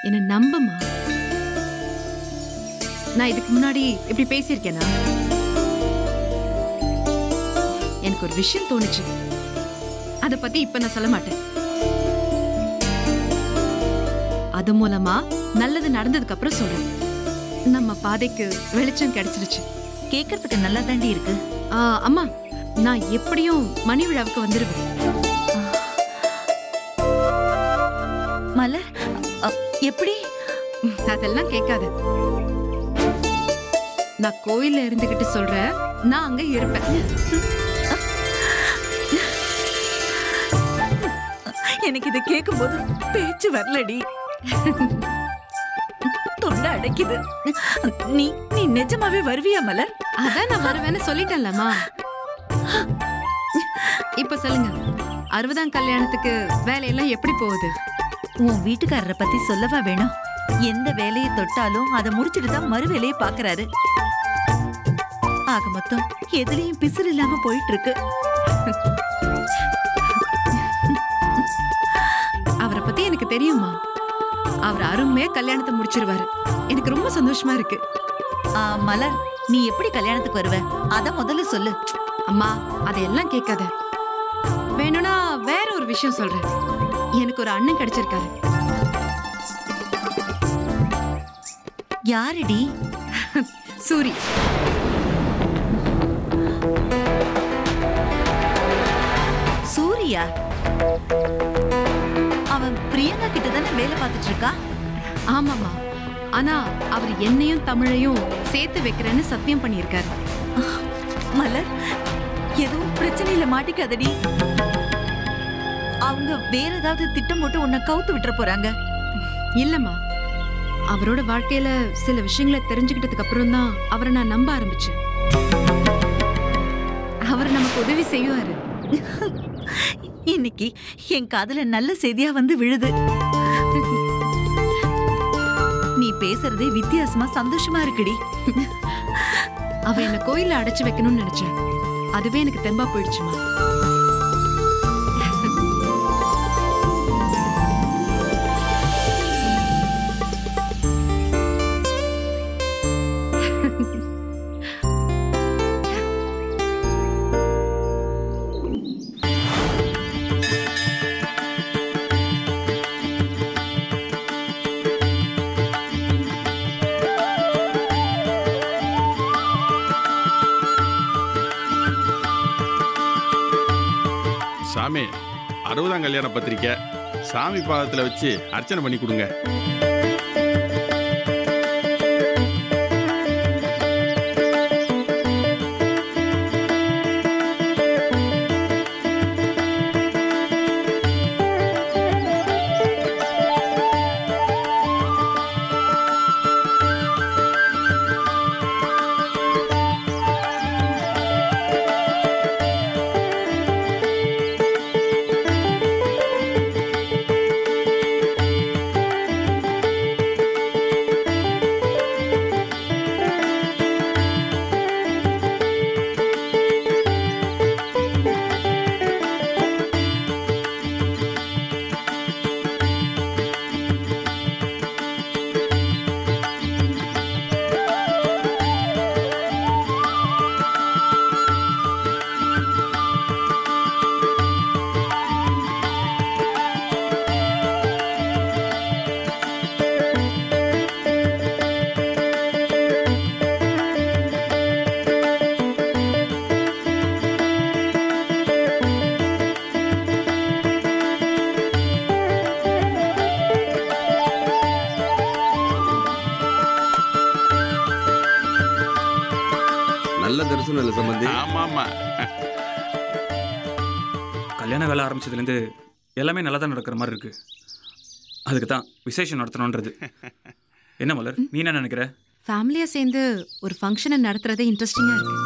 என்ன நம்புமா நான் இதுக்கு முன்னாடி இப்படி பேசியிருக்கேனா எனக்கு ஒரு விஷயம் தோணுச்சு அத பத்தி இப்ப நான் சொல்ல மாட்டேன் அது மூலமா நல்லது நடந்ததுக்கு அப்புறம் சொல்றேன் நம்ம பாதைக்கு வெளிச்சம் கிடைச்சிருச்சு கேக்குறதுக்கு நல்லா தாண்டி இருக்கு ஆ, அம்மா நான் எப்படியும் மணி விழாவுக்கு வந்துருவேன் மலர் அ, எப்படி அதெல்லாம் கேட்காத நான் கோயில்ல இருந்துகிட்டு சொல்றேன் நான் அங்க இருப்பேன் எனக்கு இதை கேட்கும்போது பேச்சு வரலடி தொண்டை அடைக்குது நீ நீ நிஜமாவே வருவியா மலர் அதான் நான் வருவேன்னு சொல்லிட்டேன்லம்மா இப்ப சொல்லுங்க அறுபதாம் கல்யாணத்துக்கு வேலையெல்லாம் எப்படி போகுது உன் வீட்டுக்காரரை பத்தி சொல்லவா வேணும் எந்த வேலையை தொட்டாலும் அதை முடிச்சிட்டு தான் மறு வேலையை பாக்குறாரு ஆக மொத்தம் எதுலயும் பிசிறு இல்லாம போயிட்டு இருக்கு அவரை பத்தி எனக்கு தெரியுமா அவர் அருமையா கல்யாணத்தை முடிச்சிருவாரு எனக்கு ரொம்ப சந்தோஷமா இருக்கு ஆ, மலர் நீ எப்படி கல்யாணத்துக்கு வருவ அத முதல்ல சொல்லு அம்மா அதையெல்லாம் கேட்காத வேணும்னா வேற ஒரு விஷயம் சொல்றேன் எனக்கு ஒரு அண்ணன் கிடைச்சிருக்காரு யாருடி சூரி சூர்யா அவன் பிரியங்கா கிட்ட தானே வேலை பார்த்துட்டு இருக்கா ஆமாமா ஆனா அவர் என்னையும் தமிழையும் சேர்த்து வைக்கிறேன்னு சத்தியம் பண்ணியிருக்காரு மலர் எதுவும் பிரச்சனையில மாட்டிக்காதடி அவங்க வேற ஏதாவது திட்டம் போட்டு உன்னை கவுத்து விட்டுற போறாங்க இல்லம்மா அவரோட வாழ்க்கையில சில விஷயங்களை தெரிஞ்சுக்கிட்டதுக்கு அப்புறம் தான் அவரை நான் நம்ப ஆரம்பிச்சேன் அவர் நமக்கு உதவி செய்வாரு இன்னைக்கு என் காதுல நல்ல செய்தியா வந்து விழுது நீ பேசுறதே வித்தியாசமா சந்தோஷமா இருக்குடி அவ என்ன கோயில்ல அடைச்சு வைக்கணும்னு நினைச்சேன் அதுவே எனக்கு தெம்பா போயிடுச்சுமா சாமி அறுபதாம் கல்யாண பத்திரிக்கை சாமி பாதத்தில் வச்சு அர்ச்சனை பண்ணி கொடுங்க நல்ல தரிசனம் இல்லை சம்பந்தி ஆமா ஆமா கல்யாண வேலை ஆரம்பிச்சதுலேருந்து எல்லாமே நல்லா தான் நடக்கிற மாதிரி இருக்கு அதுக்கு தான் விசேஷம் நடத்தணுன்றது என்ன மலர் நீ என்ன நினைக்கிற ஃபேமிலியா சேர்ந்து ஒரு ஃபங்க்ஷனை நடத்துறதே இன்ட்ரெஸ்டிங்கா இருக்கு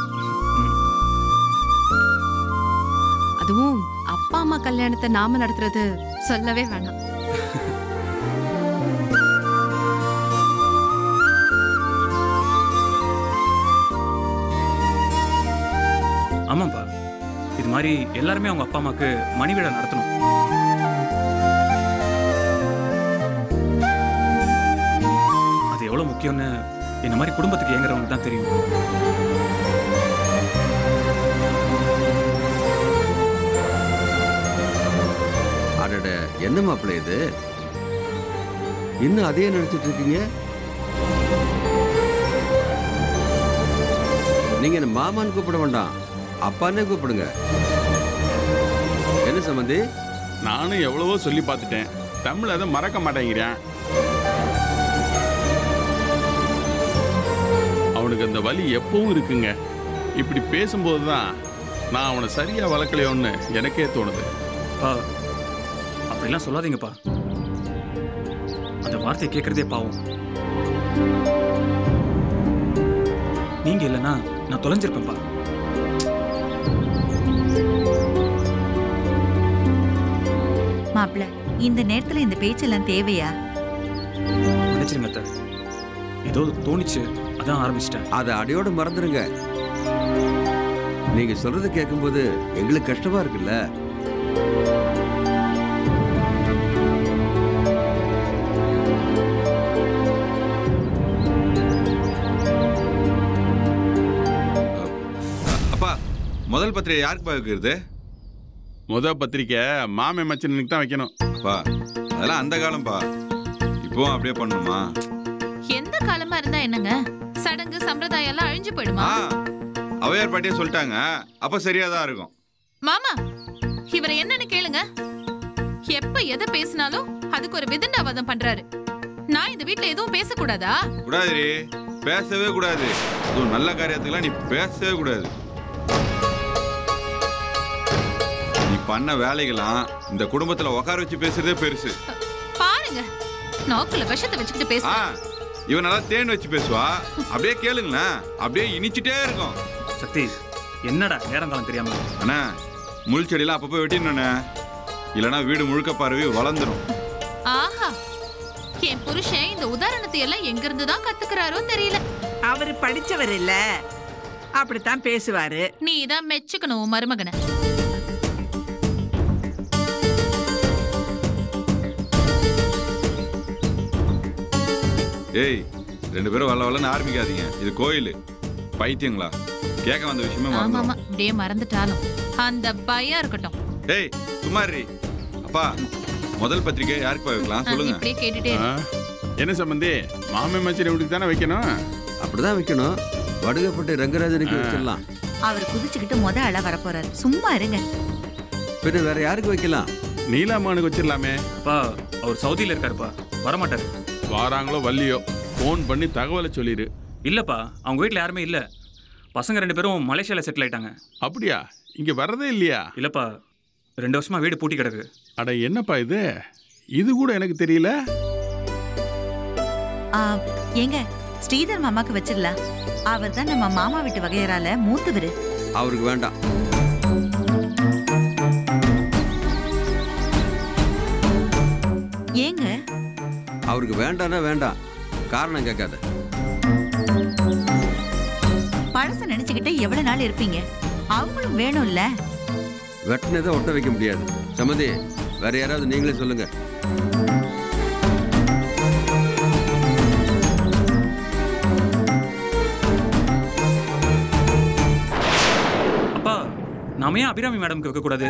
அதுவும் அப்பா அம்மா கல்யாணத்தை நாம நடத்துறது சொல்லவே வேணாம் ஆமாப்பா இது மாதிரி எல்லாருமே அவங்க அப்பா அம்மாவுக்கு மணி விழா நடத்தணும் முக்கியம்னு என்ன மாதிரி குடும்பத்துக்கு ஏங்குறவங்க தான் தெரியும் அடட என்ன மாப்பிள்ளை இது இன்னும் அதே நினைச்சிட்டு இருக்கீங்க நீங்க என்ன மாமான்னு கூப்பிட வேண்டாம் அப்பான்னே கூப்பிடுங்க என்ன சம்பந்தி நானும் எவ்வளவோ சொல்லி பார்த்துட்டேன் தமிழ் அதை மறக்க மாட்டேங்கிறேன் அவனுக்கு அந்த வலி எப்பவும் இருக்குங்க இப்படி பேசும்போது தான் நான் அவனை சரியா வளர்க்கலையோன்னு எனக்கே தோணுது பா அப்படிலாம் சொல்லாதீங்கப்பா அந்த வார்த்தையை கேட்கறதே பாவம் நீங்க இல்லைன்னா நான் தொலைஞ்சிருப்பேன்ப்பா மாப்பிள இந்த நேரத்துல இந்த பேச்செல்லாம் தேவையா நினைச்சிருங்க அத்தை ஏதோ தோணிச்சு அதான் ஆரம்பிச்சிட்டேன் அதை அடியோட மறந்துடுங்க நீங்க சொல்றது கேட்கும்போது எங்களுக்கு கஷ்டமா இருக்குல்ல அப்பா முதல் பத்திரிகை யாருக்குப்பா வைக்கிறது முத பத்திரிக்கை மாமே மச்சனுக்கு தான் வைக்கணும் அப்பா அதெல்லாம் அந்த காலம்ப்பா இப்போவும் அப்படியே பண்ணணுமா எந்த காலமா இருந்தா என்னங்க சடங்கு சம்பிரதாயம் எல்லாம் அழிஞ்சு போயிடுமா ஆ அவையார் பாட்டியே சொல்லிட்டாங்க அப்ப சரியா தான் இருக்கும் மாமா இவரை என்னன்னு கேளுங்க எப்ப எதை பேசினாலும் அதுக்கு ஒரு விதண்டாவாதம் பண்றாரு நான் இந்த வீட்ல எதுவும் பேசக்கூடாதா கூடாதுரி பேசவே கூடாது அதுவும் நல்ல காரியத்துக்குலாம் நீ பேசவே கூடாது நீ பண்ண வேலைகளாம் இந்த குடும்பத்துல உட்கார வச்சு பேசுறதே பெருசு பாருங்க நாக்குல விஷத்தை வச்சுக்கிட்டு ஆ பேச இவன் நல்லா தேன் வச்சு பேசுவா அப்படியே கேளுங்களேன் அப்படியே இனிச்சிட்டே இருக்கும் சக்தி என்னடா நேரங்காலம் தெரியாம அண்ணா முள் செடியெல்லாம் அப்பப்போ வெட்டிடணுண்ணே இல்லைன்னா வீடு முழுக்க பரவி வளர்ந்துரும் ஆஹா என் புருஷன் இந்த உதாரணத்தை எல்லாம் எங்க இருந்து தான் கத்துக்கிறாரோ தெரியல அவரு படிச்சவர் இல்ல அப்படித்தான் பேசுவாரு நீ தான் மெச்சுக்கணும் உன் மருமகனை ஏய் ரெண்டு பேரும் வல்ல வல்லன்னு ஆரம்பிக்காதீங்க இது கோயில் பைத்தியங்களா கேட்க வந்த விஷயமே ஆமா ஆமா மறந்துடும் அப்படியே மறந்துட்டாலும் அந்த பயம் இருக்கட்டும் டேய் சும்மா இருடி. அப்பா முதல் பத்திரிக்கை யாருக்கு வைக்கலாம் ஆ, சொல்லுங்க இப்படியே கேட்டுட்டே இரு. ஆ? என்ன சம்பந்தி மாமே மச்சன் வீட்டுக்கு தானே வைக்கணும் அப்படிதான் வைக்கணும் வடுகப்பட்டு ரங்கராஜனுக்கு வச்சிடலாம் அவர் குதிச்சுக்கிட்டு முத அழ வரப்போறாரு சும்மா இருங்க பின்ன வேற யாருக்கு வைக்கலாம் நீலாமானுக்கு வச்சிடலாமே அப்பா அவர் சவுதியில இருக்காருப்பா வரமாட்டாரு வாராங்களோ வள்ளியோ ஃபோன் பண்ணி தகவலை சொல்லிடு இல்லப்பா அவங்க வீட்ல யாருமே இல்ல பசங்க ரெண்டு பேரும் மலேசியால செட்டில் ஆயிட்டாங்க அப்படியா இங்க வர்றதே இல்லையா இல்லப்பா ரெண்டு வருஷமா வீடு பூட்டி கிடக்கு அட என்னப்பா இது இது கூட எனக்கு தெரியல ஆ, ஏங்க ஸ்ரீதர் மாமாக்கு வச்சிடலாம் அவர் தான் நம்ம மாமா வீட்டு வகையறால மூத்தவரு அவருக்கு வேண்டாம் ஏங்க அவருக்கு வேண்டாம்னா வேண்டாம் காரணம் கேட்காத பழச நினைச்சுக்கிட்டு எவ்வளவு நாள் இருப்பீங்க அவங்களும் வேணும்ல வெட்டினதை ஒட்ட வைக்க முடியாது சம்மந்தி வேற யாராவது நீங்களே சொல்லுங்க அப்பா நாம ஏன் அபிராமி மேடம்க்கு வைக்கக்கூடாது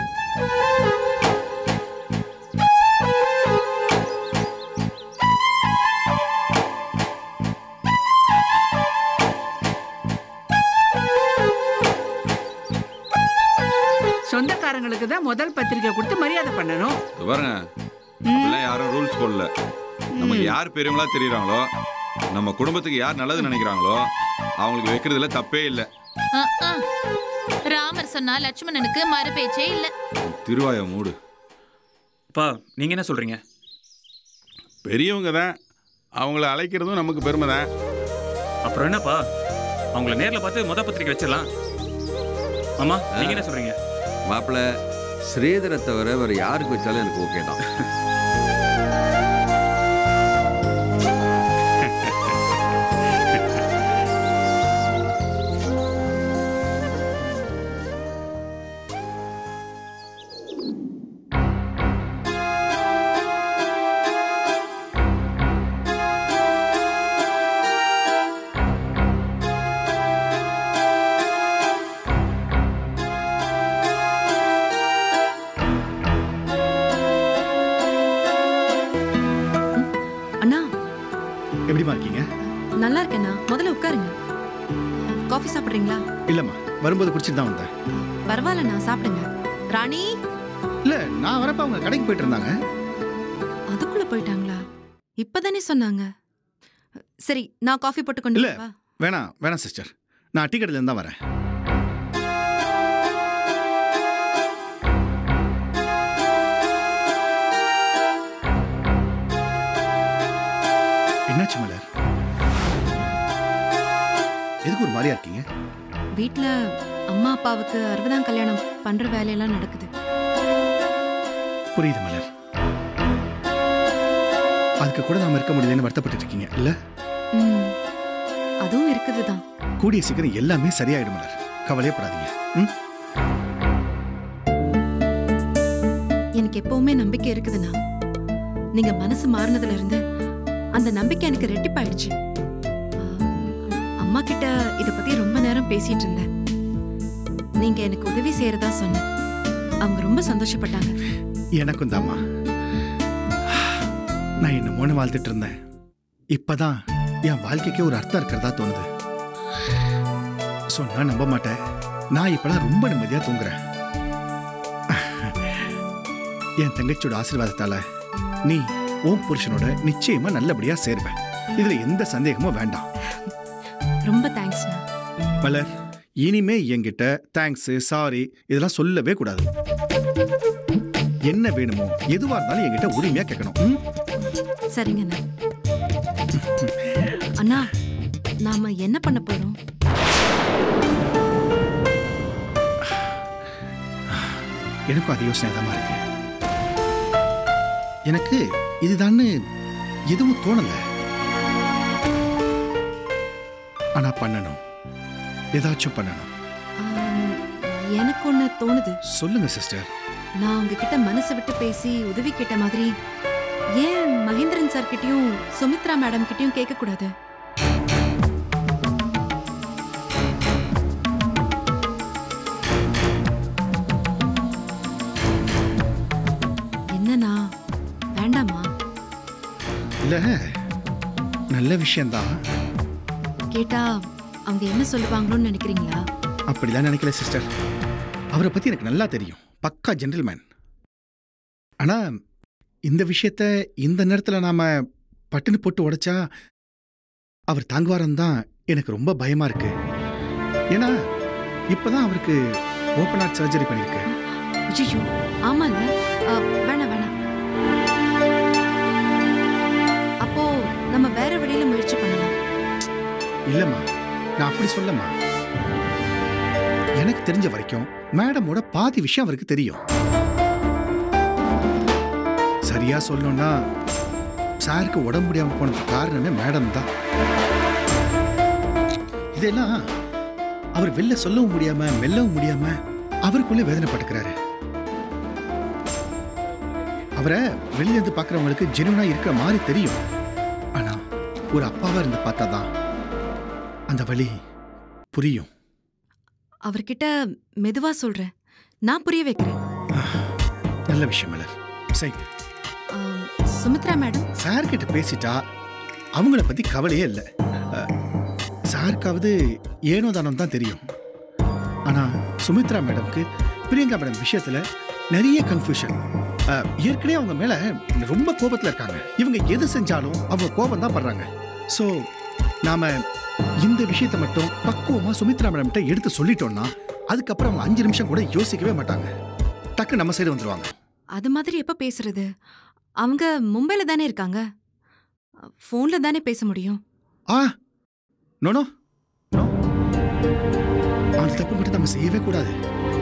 சொந்தக்காரங்களுக்கு தான் முதல் பத்திரிக்கை கொடுத்து மரியாதை பண்ணணும் இது பாருங்க அப்படிலாம் யாரும் ரூல்ஸ் போடல நமக்கு யார் பெரியவங்களா தெரியுறாங்களோ நம்ம குடும்பத்துக்கு யார் நல்லது நினைக்கிறாங்களோ அவங்களுக்கு வைக்கிறதுல தப்பே இல்லை ஆ, ஆ. ராமர் சொன்னா லட்சுமணனுக்கு மறு பேச்சே இல்ல திருவாய மூடு அப்பா நீங்க என்ன சொல்றீங்க பெரியவங்க தான் அவங்கள அழைக்கிறதும் நமக்கு பெருமை தான் அப்புறம் என்னப்பா அவங்கள நேர்ல பார்த்து முத பத்திரிக்கை வச்சிடலாம் மாமா நீங்க என்ன சொல்றீங்க மாப்பிள்ள ஸ்ரீதரை தவிர வேற யாருக்கு வச்சாலும் எனக்கு ஓகே தான் எப்படிமா இருக்கீங்க நல்லா இருக்கேண்ணா முதல்ல உட்காருங்க காஃபி சாப்பிட்றீங்களா இல்லம்மா வரும்போது குடிச்சிட்டு தான் வந்தேன் பரவாயில்லண்ணா சாப்பிடுங்க ராணி இல்ல நான் வரப்ப அவங்க கடைக்கு போயிட்டு இருந்தாங்க அதுக்குள்ள போயிட்டாங்களா இப்பதானே சொன்னாங்க சரி நான் காஃபி போட்டு கொண்டு இல்ல. வரவா? வேணாம் வேணாம் சிஸ்டர் நான் டீ கடையில இருந்து தான் வரேன் என்னாச்சு மலர் எதுக்கு ஒரு மாதிரியா இருக்கீங்க வீட்ல அம்மா அப்பாவுக்கு அறுபதாம் கல்யாணம் பண்ற வேலையெல்லாம் நடக்குது புரியுது மலர் அதுக்கு கூட நாம இருக்க முடியலன்னு வருத்தப்பட்டு இருக்கீங்க இல்ல ம், அதுவும் இருக்குதுதான் கூடிய சீக்கிரம் எல்லாமே சரியாயிடும் மலர் கவலையப்படாதீங்க ம் எனக்கு எப்பவுமே நம்பிக்கை இருக்குதுண்ணா நீங்க மனசு மாறினதுல இருந்து அந்த நம்பிக்கை எனக்கு ரெட்டிப்பாயிடுச்சு ஆ, அம்மா கிட்ட இத பத்தி ரொம்ப நேரம் பேசிட்டு இருந்தேன் நீங்க எனக்கு உதவி செய்யறதா சொன்னேன் அவங்க ரொம்ப சந்தோஷப்பட்டாங்க எனக்கும் தாம்மா நான் என்ன மோன வாழ்ந்துட்டு இருந்தேன் இப்பதான் என் வாழ்க்கைக்கே ஒரு அர்த்தம் இருக்கிறதா தோணுது சொன்னா நம்ப மாட்டேன் நான் இப்பெல்லாம் ரொம்ப நிம்மதியா தூங்குறேன் என் தங்கச்சியோட ஆசீர்வாதத்தால நீ உன் புருஷனோட நிச்சயமா நல்லபடியா சேர்வ இதுல எந்த சந்தேகமும் வேண்டாம் ரொம்ப தேங்க்ஸ்ண்ணா மலர் இனிமே என்கிட்ட தேங்க்ஸ் சாரி இதெல்லாம் சொல்லவே கூடாது என்ன வேணுமோ எதுவா இருந்தாலும் என்கிட்ட உரிமையா கேட்கணும் ம்? சரிங்கண்ணா அண்ணா நாம என்ன பண்ண போறோம் எனக்கும் அது யோசனை தான் இருக்கு எனக்கு இதுதான்னு எதுவும் தோணல ஆனா பண்ணணும் ஏதாச்சும் பண்ணணும் ஆம், எனக்கு ஒண்ணு தோணுது சொல்லுங்க சிஸ்டர் நான் உங்ககிட்ட மனசு விட்டு பேசி உதவி கேட்ட மாதிரி ஏன் மகேந்திரன் சார் கிட்டயும் சுமித்ரா மேடம் கிட்டயும் கேட்க கூடாது என்னண்ணா வேண்டாமா இல்ல நல்ல விஷயம்தான் கேட்டா அவங்க என்ன சொல்லுவாங்களோன்னு நினைக்கிறீங்களா அப்படிலாம் நினைக்கல சிஸ்டர் அவரை பத்தி எனக்கு நல்லா தெரியும் பக்கா ஜென்டில்மேன் ஆனா இந்த விஷயத்த இந்த நேரத்துல நாம பட்டுன்னு போட்டு உடைச்சா அவர் தாங்குவாரன் தான் எனக்கு ரொம்ப பயமா இருக்கு ஏன்னா இப்பதான் அவருக்கு ஓப்பன் ஹார்ட் சர்ஜரி பண்ணிருக்கு ஐயோ ஆமால வேணாம் வேணாம் அப்போ நம்ம வேற வழியில முயற்சி பண்ணலாம் இல்லம்மா நான் அப்படி சொல்லம்மா எனக்கு தெரிஞ்ச வரைக்கும் மேடமோட பாதி விஷயம் அவருக்கு தெரியும் சரியா சொல்லணும்னா சாருக்கு உடம்பு முடியாம போனதுக்கு காரணமே மேடம் தான் இதெல்லாம் அவர் வெளில சொல்லவும் முடியாம மெல்லவும் முடியாம அவருக்குள்ள வேதனைப்பட்டுக்கிறாரு அவரை வெளியில இருந்து பாக்குறவங்களுக்கு ஜெனுவனா இருக்கிற மாதிரி தெரியும் ஆனா ஒரு அப்பாவா இருந்து பார்த்தாதான் அந்த வழி புரியும் அவர்கிட்ட மெதுவா சொல்றேன் நான் புரிய வைக்கிறேன் நல்ல விஷயம் மலர் சரி ஆம், சுமித்ரா மேடம் சார் கிட்ட பேசிட்டா அவங்கள பத்தி கவலையே இல்லை சாருக்காவது ஏனோ தானம் தான் தெரியும் ஆனா சுமித்ரா மேடம்க்கு பிரியங்கா மேடம் விஷயத்துல நிறைய கன்ஃபியூஷன் ஏற்கனவே அவங்க மேல ரொம்ப கோபத்துல இருக்காங்க இவங்க எது செஞ்சாலும் அவங்க கோபம் தான் படுறாங்க ஸோ நாம இந்த விஷயத்தை மட்டும் பக்குவமா சுமித்ரா மேடம் கிட்ட எடுத்து சொல்லிட்டோம்னா அதுக்கப்புறம் அவங்க அஞ்சு நிமிஷம் கூட யோசிக்கவே மாட்டாங்க டக்கு நம்ம சைடு வந்துருவாங்க அது மாதிரி எப்ப பேசுறது அவங்க மும்பைல தானே இருக்காங்க ஃபோன்ல தானே பேச முடியும் ஆ நோ நோ நோ அந்த தப்பு மட்டும் நம்ம செய்யவே கூடாது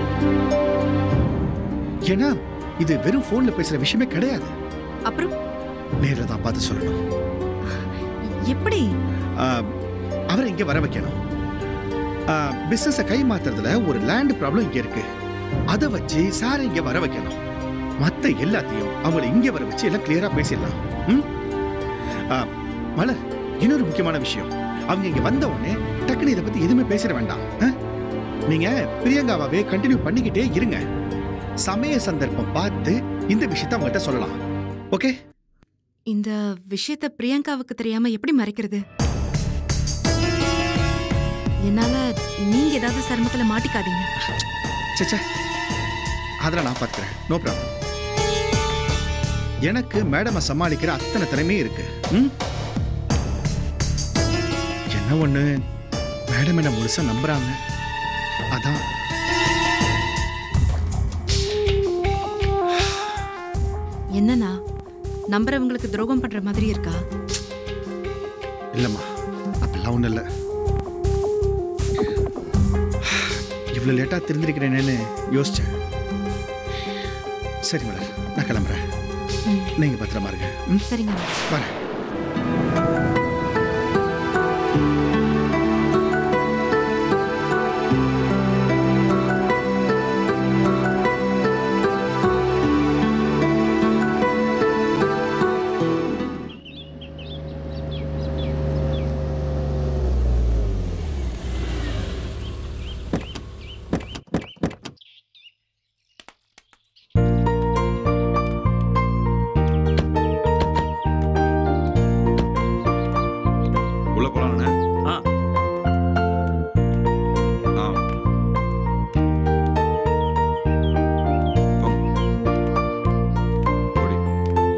ஏன்னா இது வெறும் போன்ல பேசுற விஷயமே கிடையாது அப்புறம் நேர்ல தான் பார்த்து சொல்லணும் எப்படி ஆ, அவரை இங்க வர வைக்கணும் பிசினஸ கை மாத்துறதுல ஒரு லேண்ட் ப்ராப்ளம் இங்க இருக்கு அதை வச்சு சாரை இங்க வர வைக்கணும் மத்த எல்லாத்தையும் அவங்களை இங்க வர வச்சு எல்லாம் கிளியரா பேசிடலாம் ம்? ஆ, மலர் இன்னொரு முக்கியமான விஷயம் அவங்க இங்க வந்த உடனே டக்குனு இதை பத்தி எதுவுமே பேசிட வேண்டாம் ஆ? நீங்க பிரியங்காவாவே கண்டினியூ பண்ணிக்கிட்டே இருங்க சமய சந்தர்ப்பம் பார்த்து இந்த விஷயத்த அவங்ககிட்ட சொல்லலாம் ஓகே இந்த விஷயத்த பிரியங்காவுக்கு தெரியாம எப்படி மறைக்கிறது என்னால நீங்க ஏதாவது சிரமத்துல மாட்டிக்காதீங்க சச்சா அதெல்லாம் நான் பார்த்துக்கிறேன் நோ ப்ராப்ளம் எனக்கு மேடமை சமாளிக்கிற அத்தனை திறமையும் இருக்கு ம்? என்ன ஒண்ணு மேடம் என்ன முழுசா நம்புறாங்க அதான் என்னன்னா நம்புறவங்களுக்கு துரோகம் பண்ற மாதிரி இருக்கா இல்லைம்மா அப்படிலாம் ஒன்றும் இல்லை இவ்வளோ லேட்டாக தெரிஞ்சிருக்கிறேனேன்னு யோசிச்சேன் சரி மேடம் நான் கிளம்புறேன் ம். நீங்கள் பத்திரமா இருங்க ம் சரிங்க வரேன் உள்ள போலாம்ண்ணே ஆ. ஆ போங்க. ஓடி.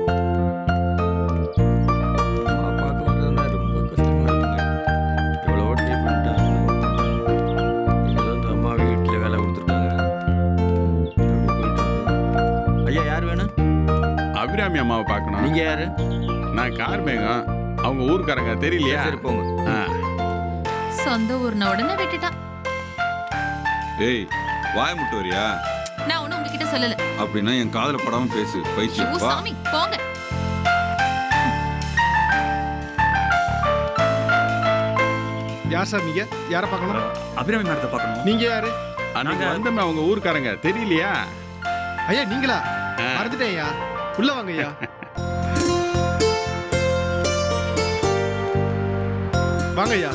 பாப்பாவுக்கு வர்றதுனா ரொம்ப கஷ்டமா இருக்குங்க எவ்வளோ ட்ரை பண்ணிட்டாங்க ஏதோ இந்த அம்மா வீட்டில் வேலை கொடுத்துருக்காங்க அப்படி போயிட்டு இருக்கு. ஐயா யார் வேணும் அபிராமி அம்மாவை பார்க்கணும் நீங்க யாரு நான் கார்மேகம் அவங்க ஊர்க்காரங்க தெரியலையா சரி போங்க ஆ, சொந்த ஊர்ன உடனே விட்டுட்டான் ஏய் வாய முட்டு வரியா நான் ஒண்ணும் உங்ககிட்ட சொல்லல அப்படின்னா என் காதுல படாம பேசு ஐயோ பைத்தியம் வா சாமி போங்க யார் சார் நீங்கள் யாரை பார்க்கணும் அபிராமி மேடத்தை பார்க்கணும் நீங்க யாரு அன்னைக்கு நாங்க- வந்தோமே அவங்க ஊர்க்காரங்க தெரியலையா ஐயா நீங்களா ஆ. மறந்துட்டேன் ஐயா உள்ள வாங்க ஐயா வாங்க ஐயா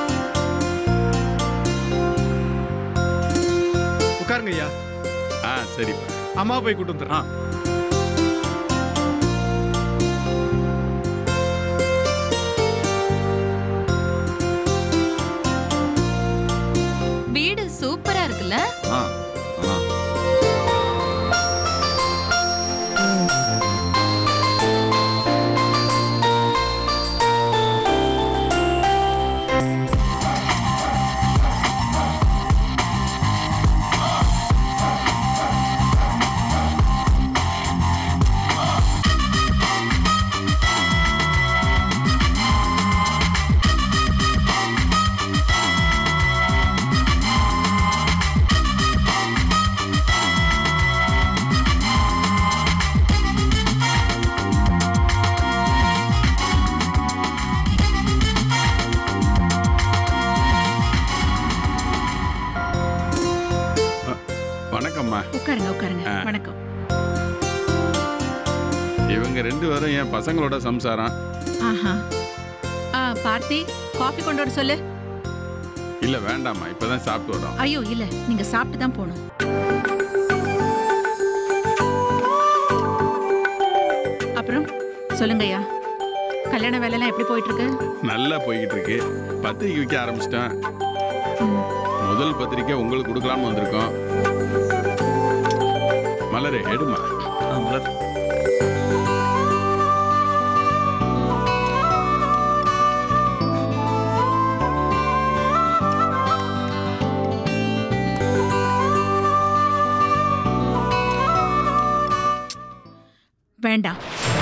உட்காருங்க ஐயா ஆ சரிப்பா அம்மா போய் கூட்டு வந்துடுறேன் ஆ வீடு சூப்பரா இருக்குல்ல ஆ ஆ வணக்கம்மா உட்காருங்க உட்காருங்க ஆ. வணக்கம் இவங்க ரெண்டு பேரும் என் பசங்களோட சம்சாரம் ஆஹா ஆ பார்த்தி காஃபி கொண்டு வர சொல்லு இல்ல வேண்டாம்மா இப்பதான் சாப்பிட்டு வரோம் ஐயோ இல்ல நீங்க சாப்பிட்டு தான் போகணும் அப்புறம் சொல்லுங்கய்யா கல்யாண வேலையெல்லாம் எப்படி போயிட்டு இருக்கு நல்லா போய்கிட்டு இருக்கு பத்திரிக்கை வைக்க ஆரம்பிச்சிட்டேன் ம். முதல் பத்திரிக்கை உங்களுக்கு கொடுக்கலாம்னு வந்திருக்கோம் மலரே எடுமா ஆ மலர் வேண்டாம்